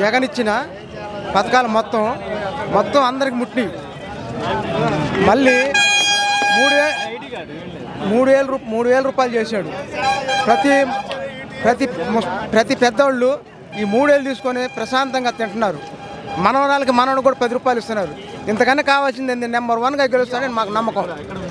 జగన్ ఇచ్చిన పథకాలు మొత్తం మొత్తం అందరికి ముట్టి మళ్ళీ మూడు వే మూడు వేల రూ మూడు వేల రూపాయలు చేశాడు ప్రతి ప్రతి ము- ప్రతి పెద్దోళ్ళు ఈ మూడేళ్ళు తీసుకొని ప్రశాంతంగా తింటున్నారు మనవరాలకి మనవడు కూడా పది రూపాయలు ఇస్తున్నారు ఇంతకన్నా కావాల్సింది ఏంది నెంబర్ వన్గా గెలుస్తాడని మాకు నమ్మకం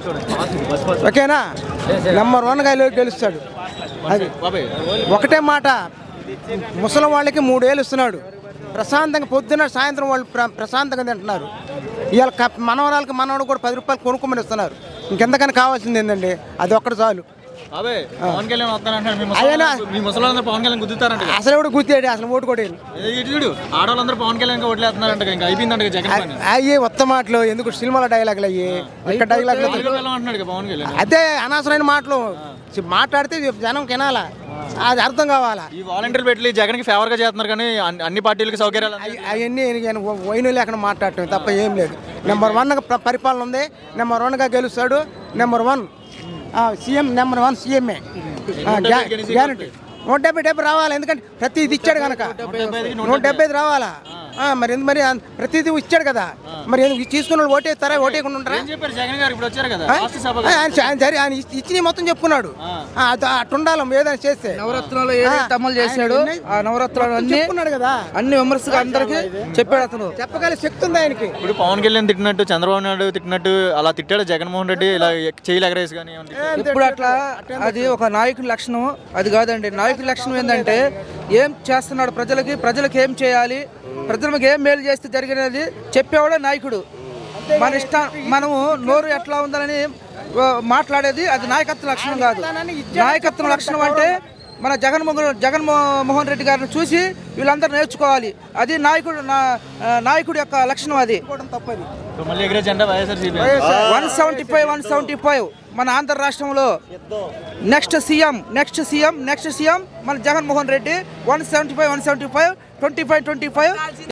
ఓకేనా నెంబర్ వన్గా గెలుస్తాడు అది ఒకటే మాట ముసలి వాళ్ళకి మూడేళ్ళు ఇస్తున్నాడు ప్రశాంతంగా పొద్దున్న సాయంత్రం వాళ్ళు ప్ర- ప్రశాంతంగా తింటున్నారు ఇవాళ కప్- మనవరాలకి మనవడు కూడా పది రూపాయలు కొనుక్కోమని ఇస్తున్నారు ఇంకెంతకన్నా కావాల్సింది ఏంటండి అది ఒక్కటి చాలు అబే పవన్ కళ్యాణ్ వస్తానంటాడు మీ అయ్యనా. ముసలి మీ ముసలి పవన్ కళ్యాణ్ గుద్దుతారంట అసలు కూడా గుర్తేడు అసలు ఓటు కూడా వేయను. ఇటు చూడు ఆడవాళ్ళందరూ పవన్ కళ్యాణ్ ఓట్లేస్తున్నారంట ఇంకా అయిపోయిందంట ఇక జగన్ పని అయ్యి ఉత్త మాటలు ఎందుకు సినిమాల డైలాగులు అయ్యి ఇక్కడ డైలాగులు పవన్ కళ్యాణ్ అంటున్నాడు ఇక పవన్ కళ్యాణ్ అదే అనవసరమైన మాటలు చి- మాట్లాడితే జనం వినాలా అది అర్థం కావాలా ఈ వాలంటీర్లు పెట్టి జగన్ కి ఫేవర్ గా చేస్తున్నారు కానీ అన్ని- అన్ని పార్టీలకి సౌకర్యాలు అందిస్తున్నాయి. అవన్నీ వైను లేకుండా మాట్లాడటం తప్ప ఏం లేదు నెంబర్ వన్గా ప్ర- పరిపాలన ఉంది నెంబర్ వన్గా గెలుస్తాడు number one CM number one సీఎంఏ గ్యారంటీ నూట డెబ్బై డెబ్బై రావాలి ఎందుకంటే ప్రతి ఇది ఇచ్చాడు కనుక నూట డెబ్బై ఐదు రావాలా ఆ, మరి ఎందు- మరి అన్- ప్రతిదీ ఇచ్చాడు కదా మరి ఎందుకు తీసుకున్న వాళ్ళు ఓటేస్తారా ఓటేయకుండా ఉంటారా ఏం చెప్పారు జగన్ గారు ఇప్పుడు వచ్చారు కదా ఆ? రాష్ట్ర సభ ఆ, ఆయన ఆయన జరి ఆయన ఇచ్చి- ఇచ్చిన మొత్తం చెప్పుకున్నాడు ఆ, అది అట్టుండాలి ఏదైనా చేస్తే నవరత్నాలు ఏదైతే అమలు చేశాడో ఆ నవరత్నాలు అన్ని చెప్పుకున్నాడు కదా అన్ని విమర్శగా అందరికి చెప్పాడు అతను చెప్పగల శక్తి ఉంది ఆయనకి ఇప్పుడు పవన్ కళ్యాణ్ తిట్టినట్టు చంద్రబాబు నాయుడు తిట్టినట్టు అలా తిట్టాడు జగన్మోహన్ రెడ్డి ఇలా చేయలు ఎగరేసి కానీ ఏమన్నా తిట్టాడా? ఇప్పుడు అట్లా అది ఒక నాయకుడి లక్షణం అది కాదండి నాయకుడి లక్షణం ఏంటంటే ఏం చేస్తున్నాడు ప్రజలకి ప్రజలకు ఏం చేయాలి ప్రజలకు ఏం మేలు చేస్తే జరిగినది చెప్పేవాడే నాయకుడు మన ఇష్టం మనము నోరు ఎట్లా ఉందని ఆ, మాట్లాడేది అది నాయకత్వ లక్షణం కాదు నాయకత్వ లక్షణం అంటే మన జగన్మోహన్ జగన్మోహన్ రెడ్డి గారిని చూసి వీళ్ళందరూ నేర్చుకోవాలి అది నాయకుడు నా- ఆ, నాయకుడి యొక్క లక్షణం అది తప్పది సో మళ్ళీ ఎగరే జెండా YSRCP one seventy five one seventy five మన ఆంధ్ర రాష్ట్రంలో next CM next CM next CM మన Jaganmohan Reddy one seventy five one seventy five twenty five twenty five